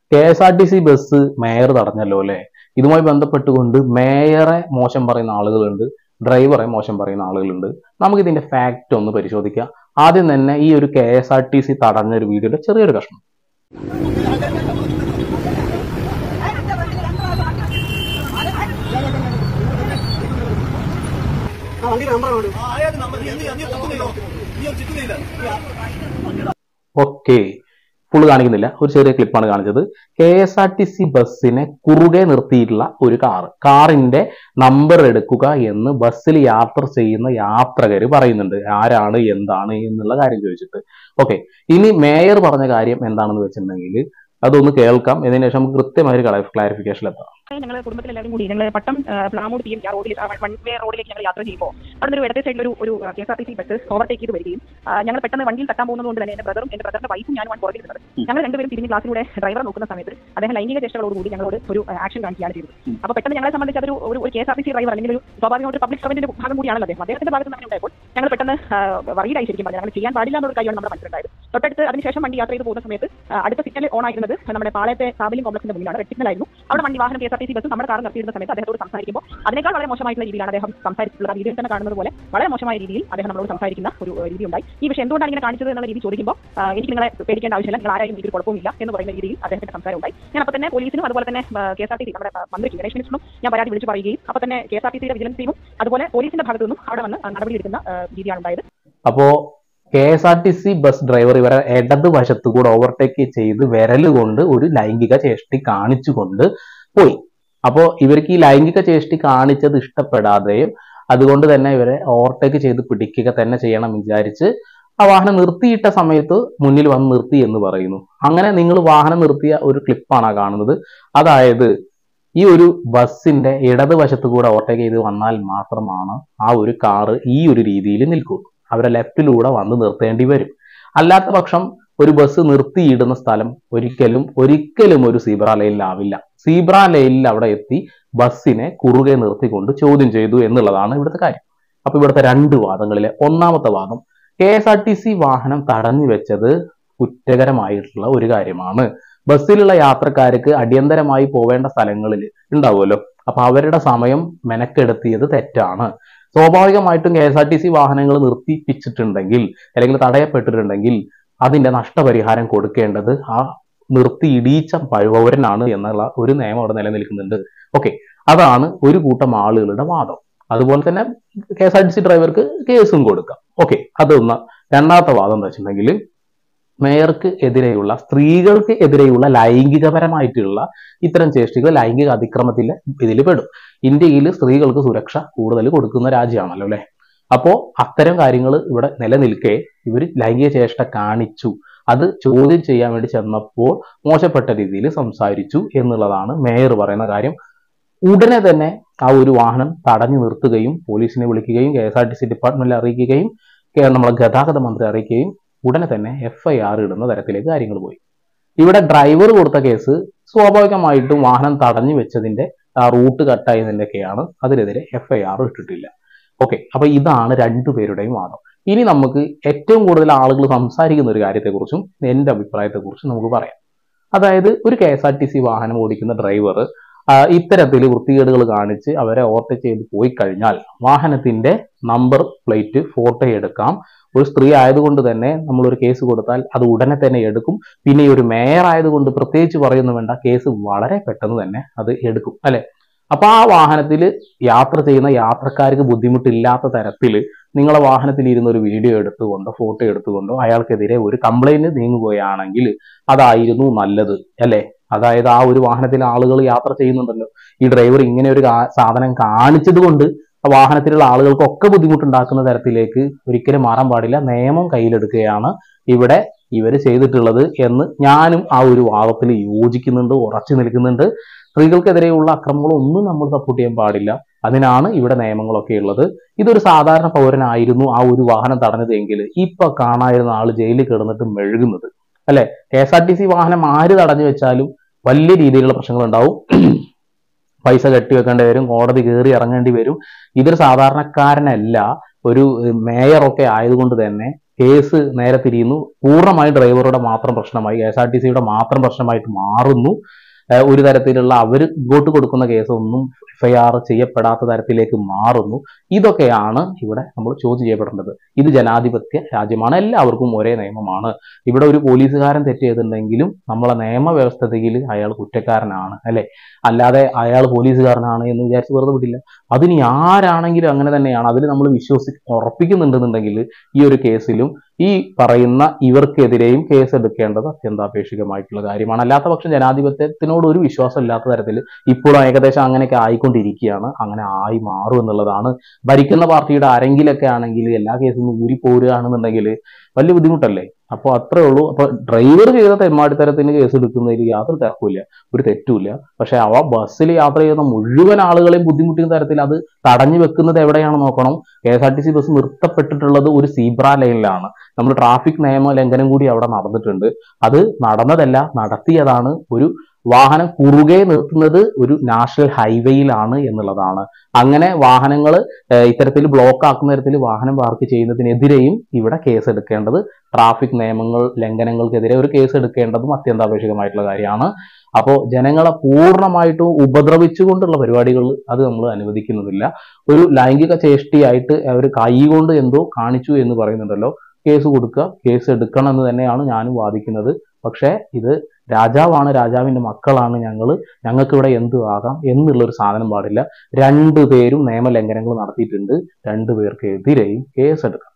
K S R T C bus mayor തടഞ്ഞല്ലോ അല്ലെ ഇതുമായി ബന്ധപ്പെട്ടുകൊണ്ട് മേയറെ മോശം പറയുന്ന ആളുകളുണ്ട് ഡ്രൈവറെ മോശം പറയുന്ന ആളുകളുണ്ട് നമുക്ക് ഇതിന്റെ ഫാക്ട് ഒന്ന് പരിശോധിക്കാം ആദ്യം തന്നെ ഈ ഒരു K S R T C തടഞ്ഞ ഒരു വീഡിയോയുടെ ചെറിയൊരു കഷ്ണം ഓക്കെ ഫുള്ള് കാണിക്കുന്നില്ല ഒരു ചെറിയ ക്ലിപ്പാണ് കാണിച്ചത് K S R T C ബസ്സിനെ കുറുകെ നിർത്തിയിട്ടുള്ള ഒരു കാറ് കാറിന്റെ നമ്പർ എടുക്കുക എന്ന് ബസ്സിൽ യാത്ര ചെയ്യുന്ന യാത്രകര് പറയുന്നുണ്ട് ആരാണ് എന്താണ് എന്നുള്ള കാര്യം ചോദിച്ചിട്ട് ഓക്കെ ഇനി മേയർ പറഞ്ഞ കാര്യം എന്താണെന്ന് വെച്ചിട്ടുണ്ടെങ്കിൽ അതൊന്ന് കേൾക്കാം ഇതിന് ശേഷം നമുക്ക് കൃത്യമായ ഒരു ക്ലാരിഫിക്കേഷൻ എത്താം ഞങ്ങൾ കുടുംബത്തിൽ എല്ലാവരും കൂടി ഞങ്ങൾ പട്ടം ആ, പ്ലാമൂട് പി എം ആ റോഡിൽ വൺ വേ റോഡിലേക്ക് ഞങ്ങൾ യാത്ര ചെയ്യുമ്പോൾ അവിടെ ഒരു ഇടത്തെ സൈഡിൽ ഒരു ഒരു K S R T C bus overtake ചെയ്ത് വരികയും ആ, ഞങ്ങൾ പെട്ടെന്ന് വണ്ടിയിൽ തട്ടാൻ പോകുന്നതുകൊണ്ട് തന്നെ എന്റെ ബ്രദറും എന്റെ ബ്രദറിന്റെ വൈഫും ഞാനും പുറകിൽ നിന്നത് ഞങ്ങൾ രണ്ടുപേരും തിരിഞ്ഞ് ക്ലാസ്സിലൂടെ ഡ്രൈവറെ നോക്കുന്ന സമയത്ത് അദ്ദേഹം ലൈംഗിക ചേഷ്ടകളോടുകൂടി ഞങ്ങളോട് ഒരു ആക്ഷൻ കാണിക്കുകയാണ് ചെയ്തത് അപ്പോൾ പെട്ടെന്ന് ഞങ്ങളെ സംബന്ധിച്ച് അതൊരു ഒരു ഒരു K S R T C driver അല്ലെങ്കിൽ ഒരു സ്വാഭാവികമായിട്ട് പബ്ലിക് സർവന്റിന്റെ ഭാഗം കൂടിയാണല്ലോ അദ്ദേഹം അദ്ദേഹത്തിന്റെ ഭാഗത്ത് നിന്ന് അങ്ങനെ ഉണ്ടായപ്പോൾ ഞങ്ങൾ പെട്ടെന്ന് വറീഡായി ശരിക്കും പറഞ്ഞാൽ ഞങ്ങൾ ചെയ്യാൻ പാടില്ല എന്നൊരു കാര്യമാണ് നമ്മുടെ മനസ്സിലുണ്ടായത് തൊട്ടടുത്ത് അതിനുശേഷം വണ്ടി യാത്ര ചെയ്ത് പോകുന്ന സമയത്ത് ആ, അടുത്ത സിഗ്നൽ ഓൺ ആയിരുന്നത് നമ്മുടെ പാളയത്തെ സാബിലിംഗ് കോംപ്ലക്സിന്റെ മുന്നിലാണ് റെഡ് സിഗ്നൽ ആയിരുന്നു അവിടെ വണ്ടി വാഹനം K S R T C bus നമ്മുടെ കാർ നിർത്തിയിരുന്ന സമയത്ത് അദ്ദേഹത്തോട് സംസാരിക്കുമ്പോൾ അതിനേക്കാൾ വളരെ മോശമായിട്ടുള്ള രീതിയിലാണ് അദ്ദേഹം സംസാരിച്ചിട്ടുള്ളത് ആ വീഡിയോയിൽ തന്നെ കാണുന്നത് പോലെ വളരെ മോശമായ രീതിയിൽ അദ്ദേഹം നമ്മളോട് സംസാരിക്കുന്ന ഒരു ഏഹ്, രീതി ഉണ്ടായി ഈ വിഷയം എന്തുകൊണ്ടാണ് ഇങ്ങനെ കാണിച്ചത് എന്നുള്ള രീതി ചോദിക്കുമ്പോൾ ആ, എനിക്ക് നിങ്ങളെ പേടിക്കേണ്ട ആവശ്യമില്ല നിങ്ങൾ ആരായാലും ഇതിൽ കുഴപ്പമില്ല എന്ന് പറയുന്ന രീതിയിൽ അദ്ദേഹത്തിന്റെ സംസാരം ഉണ്ടായി ഞാൻ അപ്പോൾ തന്നെ പോലീസിനും അതുപോലെ തന്നെ K S R T C നമ്മുടെ ആ, മന്ത്രിക്കും ഗണേഷ് മിനിസ്റ്ററും ഞാൻ പരാതി വിളിച്ച് പറയുകയും അപ്പോൾ തന്നെ കെ എസ് ആർ ടി സിയുടെ വിജിലൻസ് ടീമും അതുപോലെ പോലീസിന്റെ ഭാഗത്തു നിന്നും അവിടെ വന്ന് ആ, നടപടിയെടുക്കുന്ന ആ, രീതിയാണ് ഉണ്ടായത് അപ്പോ K S R T C bus driver ഇവരെ ഇടത് വശത്ത് കൂടെ ഓവർടേക്ക് ചെയ്ത് വിരല് കൊണ്ട് ഒരു ലൈംഗിക ചേഷ്ടി കാണിച്ചുകൊണ്ട് പോയി അപ്പോ ഇവർക്ക് ഈ ലൈംഗിക ചേഷ്ടി കാണിച്ചത് ഇഷ്ടപ്പെടാതെയും അതുകൊണ്ട് തന്നെ ഇവരെ ഓവർടേക്ക് ചെയ്ത് പിടിക്കുക തന്നെ ചെയ്യണം വിചാരിച്ച് ആ വാഹനം നിർത്തിയിട്ട സമയത്ത് മുന്നിൽ വന്ന് നിർത്തി എന്ന് പറയുന്നു അങ്ങനെ നിങ്ങൾ വാഹനം നിർത്തിയ ഒരു ക്ലിപ്പാണ് ആ കാണുന്നത് അതായത് ഈ ഒരു ബസ്സിന്റെ ഇടതുവശത്ത് കൂടെ ഓവർടേക്ക് ചെയ്ത് വന്നാൽ മാത്രമാണ് ആ ഒരു കാറ് ഈ ഒരു രീതിയിൽ നിൽക്കൂ അവരെ ലെഫ്റ്റിലൂടെ വന്ന് നിർത്തേണ്ടി വരും അല്ലാത്ത പക്ഷം ഒരു ബസ് നിർത്തിയിടുന്ന സ്ഥലം ഒരിക്കലും ഒരിക്കലും ഒരു സീബ്ര ലൈനിലാവില്ല സീബ്ര ലൈനിൽ അവിടെ എത്തി ബസ്സിനെ കുറുകെ നിർത്തിക്കൊണ്ട് ചോദ്യം ചെയ്തു എന്നുള്ളതാണ് ഇവിടുത്തെ കാര്യം അപ്പൊ ഇവിടുത്തെ രണ്ട് വാദങ്ങളിലെ ഒന്നാമത്തെ വാദം K S R T C വാഹനം തടഞ്ഞു വെച്ചത് കുറ്റകരമായിട്ടുള്ള ഒരു കാര്യമാണ് ബസ്സിലുള്ള യാത്രക്കാർക്ക് അടിയന്തരമായി പോവേണ്ട സ്ഥലങ്ങളിൽ ഉണ്ടാവുമല്ലോ അപ്പൊ അവരുടെ സമയം മെനക്കെടുത്തിയത് തെറ്റാണ് സ്വാഭാവികമായിട്ടും K S R T C വാഹനങ്ങൾ നിർത്തിപ്പിച്ചിട്ടുണ്ടെങ്കിൽ അല്ലെങ്കിൽ തടയപ്പെട്ടിട്ടുണ്ടെങ്കിൽ അതിന്റെ നഷ്ടപരിഹാരം കൊടുക്കേണ്ടത് ആ നിർത്തി ഇടിയിച്ച പൗരനാണ് എന്നുള്ള ഒരു നിയമം അവിടെ നിലനിൽക്കുന്നുണ്ട് ഓക്കെ അതാണ് ഒരു കൂട്ടം ആളുകളുടെ വാദം അതുപോലെ തന്നെ K S R T C ഡ്രൈവർക്ക് കേസും കൊടുക്കാം ഓക്കെ അതൊന്ന് രണ്ടാമത്തെ വാദം എന്താ വെച്ചിട്ടുണ്ടെങ്കിൽ മേയർക്ക് എതിരെയുള്ള സ്ത്രീകൾക്ക് എതിരെയുള്ള ലൈംഗികപരമായിട്ടുള്ള ഇത്തരം ചേഷ്ടികൾ ലൈംഗിക അതിക്രമത്തിൽ ഇതിൽ പെടും ഇന്ത്യയിൽ സ്ത്രീകൾക്ക് സുരക്ഷ കൂടുതൽ കൊടുക്കുന്ന രാജ്യമാണല്ലോ അല്ലെ അപ്പോ അത്തരം കാര്യങ്ങൾ ഇവിടെ നിലനിൽക്കെ ഇവർ ലൈംഗിക ചേഷ്ട കാണിച്ചു അത് ചോദ്യം ചെയ്യാൻ വേണ്ടി ചെന്നപ്പോൾ മോശപ്പെട്ട രീതിയിൽ സംസാരിച്ചു എന്നുള്ളതാണ് മേയർ പറയുന്ന കാര്യം ഉടനെ തന്നെ ആ ഒരു വാഹനം തടഞ്ഞു നിർത്തുകയും പോലീസിനെ വിളിക്കുകയും K S R T C ഡിപ്പാർട്ട്മെന്റിൽ അറിയിക്കുകയും കേ- നമ്മളെ ഗതാഗത മന്ത്രി അറിയിക്കുകയും ഉടനെ തന്നെ എഫ് ഐ ആർ ഇടുന്ന തരത്തിലേക്ക് കാര്യങ്ങൾ പോയി ഇവിടെ ഡ്രൈവർ കൊടുത്ത കേസ് സ്വാഭാവികമായിട്ടും വാഹനം തടഞ്ഞു വെച്ചതിന്റെ ആ റൂട്ട് കട്ടായതിന്റെയൊക്കെയാണ് അതിനെതിരെ എഫ് ഐ ആർ ഇട്ടിട്ടില്ല ഓക്കെ അപ്പൊ ഇതാണ് രണ്ടുപേരുടെയും വാദം ഇനി നമുക്ക് ഏറ്റവും കൂടുതൽ ആളുകൾ സംസാരിക്കുന്ന ഒരു കാര്യത്തെക്കുറിച്ചും എന്റെ അഭിപ്രായത്തെക്കുറിച്ചും നമുക്ക് പറയാം അതായത് ഒരു K S R T C വാഹനം ഓടിക്കുന്ന ഡ്രൈവർ ഇത്തരത്തിൽ വൃത്തികേടുകൾ കാണിച്ച് അവരെ ഓവർടേക്ക് ചെയ്ത് പോയി കഴിഞ്ഞാൽ വാഹനത്തിന്റെ നമ്പർ പ്ലേറ്റ് ഫോട്ടോ എടുക്കാം ഒരു സ്ത്രീ ആയതുകൊണ്ട് തന്നെ നമ്മൾ ഒരു കേസ് കൊടുത്താൽ അത് ഉടനെ തന്നെ എടുക്കും പിന്നെ ഈ ഒരു മേയർ ആയതുകൊണ്ട് പ്രത്യേകിച്ച് പറയുന്നു വേണ്ട കേസ് വളരെ പെട്ടെന്ന് തന്നെ അത് എടുക്കും അല്ലെ അപ്പൊ ആ വാഹനത്തിൽ യാത്ര ചെയ്യുന്ന യാത്രക്കാർക്ക് ബുദ്ധിമുട്ടില്ലാത്ത തരത്തിൽ നിങ്ങളെ വാഹനത്തിൽ ഇരുന്ന് ഒരു വീഡിയോ എടുത്തുകൊണ്ടോ ഫോട്ടോ എടുത്തുകൊണ്ടോ അയാൾക്കെതിരെ ഒരു കംപ്ലൈന്റ് നീങ്ങുകയാണെങ്കിൽ അതായിരുന്നു നല്ലത് അല്ലെ അതായത് ആ ഒരു വാഹനത്തിൽ ആളുകൾ യാത്ര ചെയ്യുന്നുണ്ടല്ലോ ഈ ഡ്രൈവർ ഇങ്ങനെ ഒരു കാ- സാധനം കാണിച്ചത് കൊണ്ട് ആ വാഹനത്തിലുള്ള ആളുകൾക്കൊക്കെ ബുദ്ധിമുട്ടുണ്ടാക്കുന്ന തരത്തിലേക്ക് ഒരിക്കലും മാറാൻ പാടില്ല നിയമം കയ്യിലെടുക്കുകയാണ് ഇവിടെ ഇവര് ചെയ്തിട്ടുള്ളത് എന്ന് ഞാനും ആ ഒരു വാദത്തിൽ യോജിക്കുന്നുണ്ട് ഉറച്ചു നിൽക്കുന്നുണ്ട് സ്ത്രീകൾക്കെതിരെയുള്ള അക്രമങ്ങളൊന്നും നമ്മൾ സപ്പോർട്ട് ചെയ്യാൻ പാടില്ല അതിനാണ് ഇവിടെ നിയമങ്ങളൊക്കെ ഉള്ളത് ഇതൊരു സാധാരണ പൗരനായിരുന്നു ആ ഒരു വാഹനം തടഞ്ഞത് എങ്കിൽ ഇപ്പൊ കാണാതിരുന്ന ആള് ജയിലിൽ കിടന്നിട്ട് മെഴുകുന്നത് അല്ലെ K S R T C വാഹനം ആര് തടഞ്ഞു വെച്ചാലും വലിയ രീതിയിലുള്ള പ്രശ്നങ്ങൾ ഉണ്ടാവും പൈസ കെട്ടിവെക്കേണ്ടി വരും കോടതി കയറി ഇറങ്ങേണ്ടി വരും ഇതൊരു സാധാരണക്കാരനല്ല ഒരു മേയറൊക്കെ ആയതുകൊണ്ട് തന്നെ കേസ് നേരെ തിരിയുന്നു പൂർണ്ണമായി ഡ്രൈവറുടെ മാത്രം പ്രശ്നമായി കെ എസ് ആർ ടി സിയുടെ മാത്രം പ്രശ്നമായിട്ട് മാറുന്നു ഏഹ് ഒരു തരത്തിലുള്ള അവർ ഇങ്ങോട്ട് കൊടുക്കുന്ന കേസൊന്നും എഫ്ഐആർ ചെയ്യപ്പെടാത്ത തരത്തിലേക്ക് മാറുന്നു ഇതൊക്കെയാണ് ഇവിടെ നമ്മൾ ചോദ്യം ചെയ്യപ്പെടേണ്ടത് ഇത് ജനാധിപത്യ രാജ്യമാണ് എല്ലാവർക്കും ഒരേ നിയമമാണ് ഇവിടെ ഒരു പോലീസുകാരൻ തെറ്റ് ചെയ്തിട്ടുണ്ടെങ്കിലും നമ്മളെ നിയമവ്യവസ്ഥതയിൽ അയാൾ കുറ്റക്കാരനാണ് അല്ലെ അല്ലാതെ അയാൾ പോലീസുകാരനാണ് എന്ന് വിചാരിച്ച് വെറുതെ വിടില്ല അതിന് ആരാണെങ്കിലും അങ്ങനെ തന്നെയാണ് അതിൽ നമ്മൾ വിശ്വസി ഉറപ്പിക്കുന്നുണ്ടെന്നുണ്ടെങ്കിൽ ഈ ഒരു കേസിലും ഈ പറയുന്ന ഇവർക്കെതിരെയും കേസ് എടുക്കേണ്ടത് അത്യന്താപേക്ഷികമായിട്ടുള്ള കാര്യമാണ് അല്ലാത്ത പക്ഷം ജനാധിപത്യത്തിനോട് ഒരു വിശ്വാസം ഇല്ലാത്ത തരത്തിൽ ഇപ്പോഴും ഏകദേശം അങ്ങനെയൊക്കെ ആയിക്കൊണ്ടിരിക്കുകയാണ് അങ്ങനെ ആയി മാറും എന്നുള്ളതാണ് ഭരിക്കുന്ന പാർട്ടിയുടെ ആരെങ്കിലൊക്കെ ആണെങ്കിൽ എല്ലാ കേസും ഊരി പോരുകയാണെന്നുണ്ടെങ്കിൽ വലിയ ബുദ്ധിമുട്ടല്ലേ അപ്പോൾ അത്രേ ഉള്ളൂ അപ്പൊ ഡ്രൈവർ ചെയ്ത തെമ്മാടിത്തരത്തിന് കേസ് എടുക്കുന്നതിൽ യാതൊരു തർക്കമില്ല ഒരു തെറ്റുമില്ല പക്ഷെ അവ ബസ്സിൽ യാത്ര ചെയ്യുന്ന മുഴുവൻ ആളുകളെയും ബുദ്ധിമുട്ടുന്ന തരത്തിൽ അത് തടഞ്ഞു വെക്കുന്നത് എവിടെയാണ് നോക്കണം K S R T C bus നിർത്തപ്പെട്ടിട്ടുള്ളത് ഒരു സീബ്ര ലൈനിലാണ് നമ്മൾ ട്രാഫിക് നിയമ ലംഘനം കൂടി അവിടെ നടന്നിട്ടുണ്ട് അത് നടന്നതല്ല നടത്തിയതാണ് ഒരു വാഹനം കുറുകെ നിർത്തുന്നത് ഒരു നാഷണൽ ഹൈവേയിലാണ് എന്നുള്ളതാണ് അങ്ങനെ വാഹനങ്ങൾ ഇത്തരത്തിൽ ബ്ലോക്ക് ആക്കുന്ന തരത്തിൽ വാഹനം പാർക്ക് ചെയ്യുന്നതിനെതിരെയും ഇവിടെ കേസ് എടുക്കേണ്ടത് ട്രാഫിക് നിയമങ്ങൾ ലംഘനങ്ങൾക്കെതിരെ ഒരു കേസ് എടുക്കേണ്ടതും അത്യന്താപേക്ഷികമായിട്ടുള്ള കാര്യമാണ് അപ്പോൾ ജനങ്ങളെ പൂർണ്ണമായിട്ടും ഉപദ്രവിച്ചുകൊണ്ടുള്ള പരിപാടികൾ അത് നമ്മൾ അനുവദിക്കുന്നില്ല ഒരു ലൈംഗിക ചേഷ്ടിയായിട്ട് അവർ കൈ കൊണ്ട് എന്തോ കാണിച്ചു എന്ന് പറയുന്നുണ്ടല്ലോ കേസ് കൊടുക്കുക കേസ് എടുക്കണം എന്ന് തന്നെയാണ് ഞാനും വാദിക്കുന്നത് പക്ഷേ ഇത് രാജാവാണ് രാജാവിന്റെ മക്കളാണ് ഞങ്ങൾ ഞങ്ങൾക്ക് ഇവിടെ എന്ത് ആകാം എന്നുള്ള ഒരു സാധനം പാടില്ല രണ്ടു പേരും നിയമലംഘനങ്ങൾ നടത്തിയിട്ടുണ്ട് രണ്ടു പേർക്കെതിരെയും കേസ് എടുക്കണം